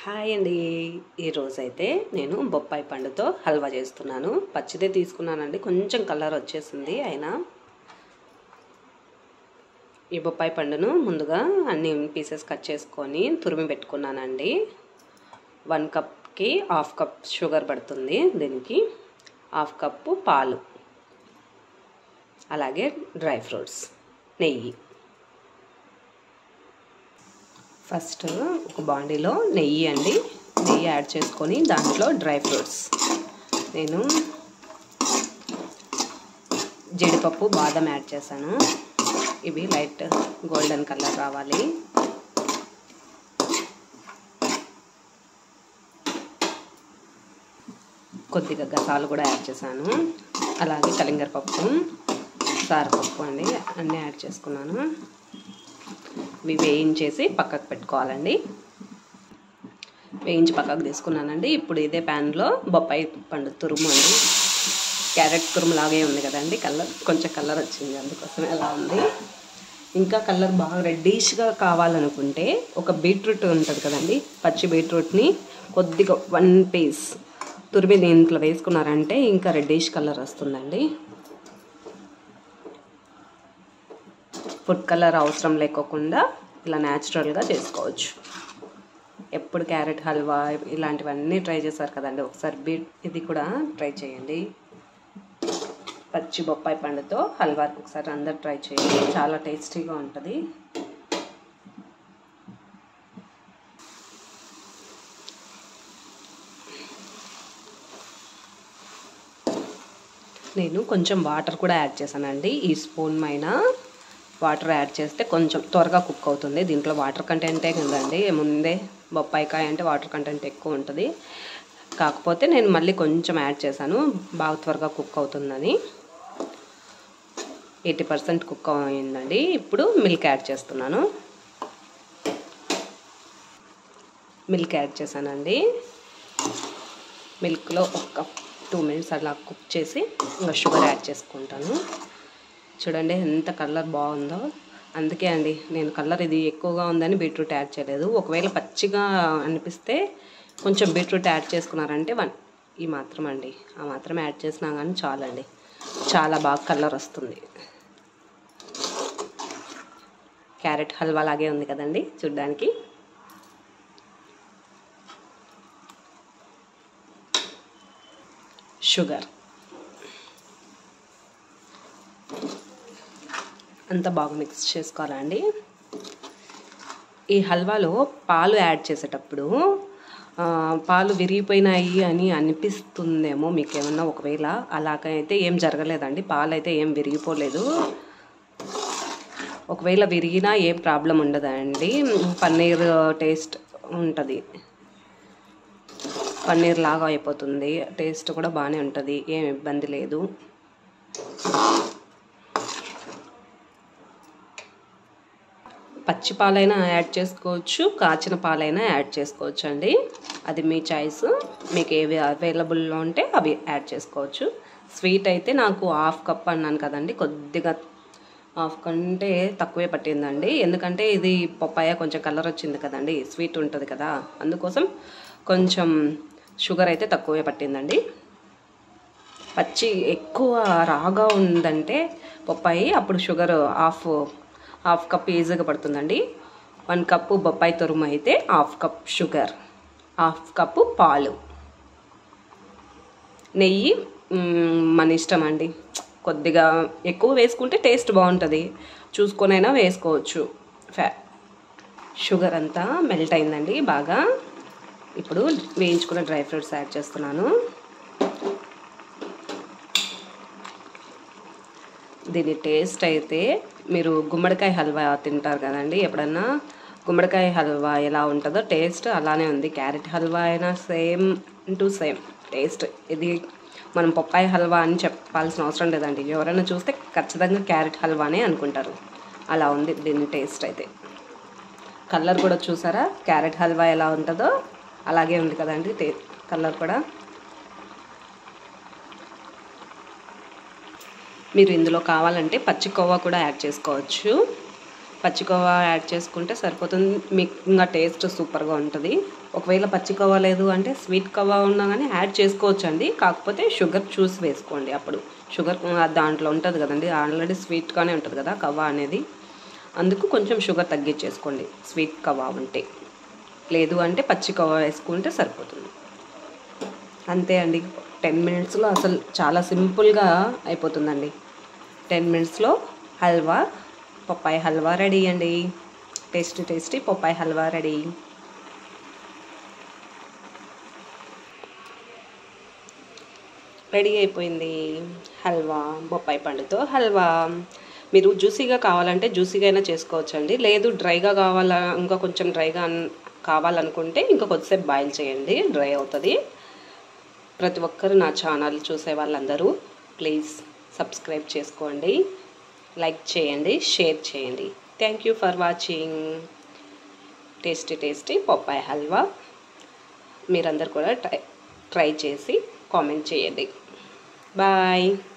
hi అండి ఈరోజు అయితే నేను బొప్పాయి పండుతో హల్వా చేస్తున్నాను పచ్చిదే తీసుకున్నానండి కొంచెం కలర్ వచ్చేసింది అయినా ఈ బొప్పాయి పండును ముందుగా అన్ని పీసెస్ కట్ చేసుకొని తురిమి పెట్టుకున్నానండి వన్ కప్కి హాఫ్ కప్ షుగర్ పడుతుంది దీనికి హాఫ్ కప్పు పాలు అలాగే డ్రై ఫ్రూట్స్ నెయ్యి ఫస్ట్ ఒక బాండీలో నెయ్యి అండి నెయ్యి యాడ్ చేసుకొని దాంట్లో డ్రై ఫ్రూట్స్ నేను జీడిపప్పు బాదం యాడ్ చేశాను ఇవి లైట్ గోల్డెన్ కలర్ రావాలి కొద్దిగా గసాలు కూడా యాడ్ చేశాను అలాగే కలింగర పప్పు సారపప్పు అండి అన్నీ యాడ్ చేసుకున్నాను ఇవి వేయించేసి పక్కకు పెట్టుకోవాలండి వేయించి పక్కకు తీసుకున్నానండి ఇప్పుడు ఇదే ప్యాన్లో బొప్పాయి పండు తురుము అండి క్యారెట్ తురుము లాగే ఉంది కదండి కలర్ కొంచెం కలర్ వచ్చింది అందుకోసమే అలా ఉంది ఇంకా కలర్ బాగా రెడ్డిష్గా కావాలనుకుంటే ఒక బీట్రూట్ ఉంటుంది కదండి పచ్చి బీట్రూట్ని కొద్దిగా వన్ పీస్ తురిమి దీంట్లో వేసుకున్నారంటే ఇంకా రెడ్డిష్ కలర్ వస్తుందండి ఫుడ్ కలర్ అవసరం లేకోకుండా ఇలా న్యాచురల్గా చేసుకోవచ్చు ఎప్పుడు క్యారెట్ హల్వా ఇలాంటివన్నీ ట్రై చేశారు కదండి ఒకసారి బీట్ ఇది కూడా ట్రై చేయండి పచ్చి బొప్పాయి పండుతో హల్వా ఒకసారి అందరు ట్రై చేయండి చాలా టేస్టీగా ఉంటుంది నేను కొంచెం వాటర్ కూడా యాడ్ చేశానండి ఈ స్పూన్ పైన వాటర్ యాడ్ చేస్తే కొంచెం త్వరగా కుక్ అవుతుంది దీంట్లో వాటర్ కంటెంటే కదండి ముందే బొప్పాయికాయ అంటే వాటర్ కంటెంట్ ఎక్కువ ఉంటుంది కాకపోతే నేను మళ్ళీ కొంచెం యాడ్ చేశాను బాగా త్వరగా కుక్ అవుతుందని ఎయిటీ పర్సెంట్ కుక్ అయిందండి ఇప్పుడు మిల్క్ యాడ్ చేస్తున్నాను మిల్క్ యాడ్ చేశానండి మిల్క్లో ఒక టూ మినిట్స్ అలా కుక్ చేసి ఇంకా షుగర్ యాడ్ చేసుకుంటాను చూడండి ఎంత కలర్ బాగుందో అందుకే అండి నేను కలర్ ఇది ఎక్కువగా ఉందని బీట్రూట్ యాడ్ చేయలేదు ఒకవేళ పచ్చిగా అనిపిస్తే కొంచెం బీట్రూట్ యాడ్ చేసుకున్నారంటే వన్ ఈ మాత్రం అండి ఆ మాత్రం యాడ్ చేసినా కానీ చాలండి చాలా బాగా కలర్ వస్తుంది క్యారెట్ హల్వా లాగే ఉంది కదండి చూడ్డానికి షుగర్ అంతా బాగా మిక్స్ చేసుకోవాలండి ఈ హల్వాలో పాలు యాడ్ చేసేటప్పుడు పాలు విరిగిపోయినాయి అని అనిపిస్తుందేమో మీకు ఏమన్నా ఒకవేళ అలాగైతే ఏం జరగలేదండి పాలు అయితే ఏం విరిగిపోలేదు ఒకవేళ విరిగినా ఏం ప్రాబ్లం ఉండదండి పన్నీర్ టేస్ట్ ఉంటుంది పన్నీర్ లాగా అయిపోతుంది టేస్ట్ కూడా బాగానే ఉంటుంది ఏం ఇబ్బంది లేదు పచ్చి పాలైనా యాడ్ చేసుకోవచ్చు కాచిన పాలైనా యాడ్ చేసుకోవచ్చు అండి అది మీ చాయిస్ మీకు ఏవి అవైలబుల్లో ఉంటే అవి యాడ్ చేసుకోవచ్చు స్వీట్ అయితే నాకు హాఫ్ కప్ అన్నాను కదండి కొద్దిగా హాఫ్ కంటే తక్కువే పట్టిందండి ఎందుకంటే ఇది పప్పాయ కొంచెం కలర్ వచ్చింది కదండి స్వీట్ ఉంటుంది కదా అందుకోసం కొంచెం షుగర్ అయితే తక్కువే పట్టిందండి పచ్చి ఎక్కువ రాగా ఉందంటే పప్పాయి అప్పుడు షుగర్ హాఫ్ హాఫ్ కప్ ఈజీగా పడుతుందండి వన్ కప్పు బొప్పాయి తురుము అయితే half cup sugar half cup పాలు నెయ్యి మన ఇష్టం అండి కొద్దిగా ఎక్కువ వేసుకుంటే టేస్ట్ బాగుంటుంది చూసుకొనైనా వేసుకోవచ్చు ఫ్యా షుగర్ అంతా మెల్ట్ అయిందండి బాగా ఇప్పుడు వేయించుకున్న డ్రై ఫ్రూట్స్ యాడ్ చేస్తున్నాను దీని టేస్ట్ అయితే మీరు గుమ్మడికాయ హల్వా తింటారు కదండి ఎప్పుడన్నా గుమ్మడికాయ హల్వా ఎలా ఉంటుందో టేస్ట్ అలానే ఉంది క్యారెట్ హల్వా అయినా సేమ్ టు సేమ్ టేస్ట్ ఇది మనం పప్పాయి హల్వా అని చెప్పాల్సిన అవసరం లేదండి ఎవరైనా చూస్తే ఖచ్చితంగా క్యారెట్ హల్వానే అనుకుంటారు అలా ఉంది దీని టేస్ట్ అయితే కలర్ కూడా చూసారా క్యారెట్ హల్వా ఎలా ఉంటుందో అలాగే ఉంది కదండి టే కలర్ కూడా మీరు ఇందులో కావాలంటే పచ్చి కొవ్వ కూడా యాడ్ చేసుకోవచ్చు పచ్చికోవా యాడ్ చేసుకుంటే సరిపోతుంది మీకు ఇంకా టేస్ట్ సూపర్గా ఉంటుంది ఒకవేళ పచ్చికోవా లేదు అంటే స్వీట్ కవా ఉన్నా కానీ యాడ్ చేసుకోవచ్చు అండి కాకపోతే షుగర్ చూసి వేసుకోండి అప్పుడు షుగర్ దాంట్లో ఉంటుంది కదండి ఆల్రెడీ స్వీట్గానే ఉంటుంది కదా కవా అనేది అందుకు కొంచెం షుగర్ తగ్గించేసుకోండి స్వీట్ కవా ఉంటే లేదు అంటే పచ్చి కవా వేసుకుంటే సరిపోతుంది అంతే అండి టెన్ మినిట్స్లో అసలు చాలా సింపుల్గా అయిపోతుందండి టెన్ మినిట్స్లో హల్వా పప్పాయి హల్వా రెడీ అండి tasty tasty papaya halwa ready ready అయిపోయింది హల్వా బొప్పాయి పండుతో హల్వా మీరు జ్యూసీగా కావాలంటే జ్యూసీగా అయినా చేసుకోవచ్చండి లేదు డ్రైగా కావాలా ఇంకా కొంచెం డ్రైగా అన్- కావాలనుకుంటే ఇంకా కొద్దిసేపు బాయిల్ చేయండి డ్రై అవుతుంది ప్రతి ఒక్కరు నా ఛానల్ చూసే వాళ్ళందరూ ప్లీజ్ సబ్స్క్రైబ్ చేసుకోండి లైక్ చేయండి షేర్ చేయండి thank you for watching tasty tasty papaya halwa మీరందరూ కూడా ట్రై ట్రై చేసి కామెంట్ చేయండి బాయ్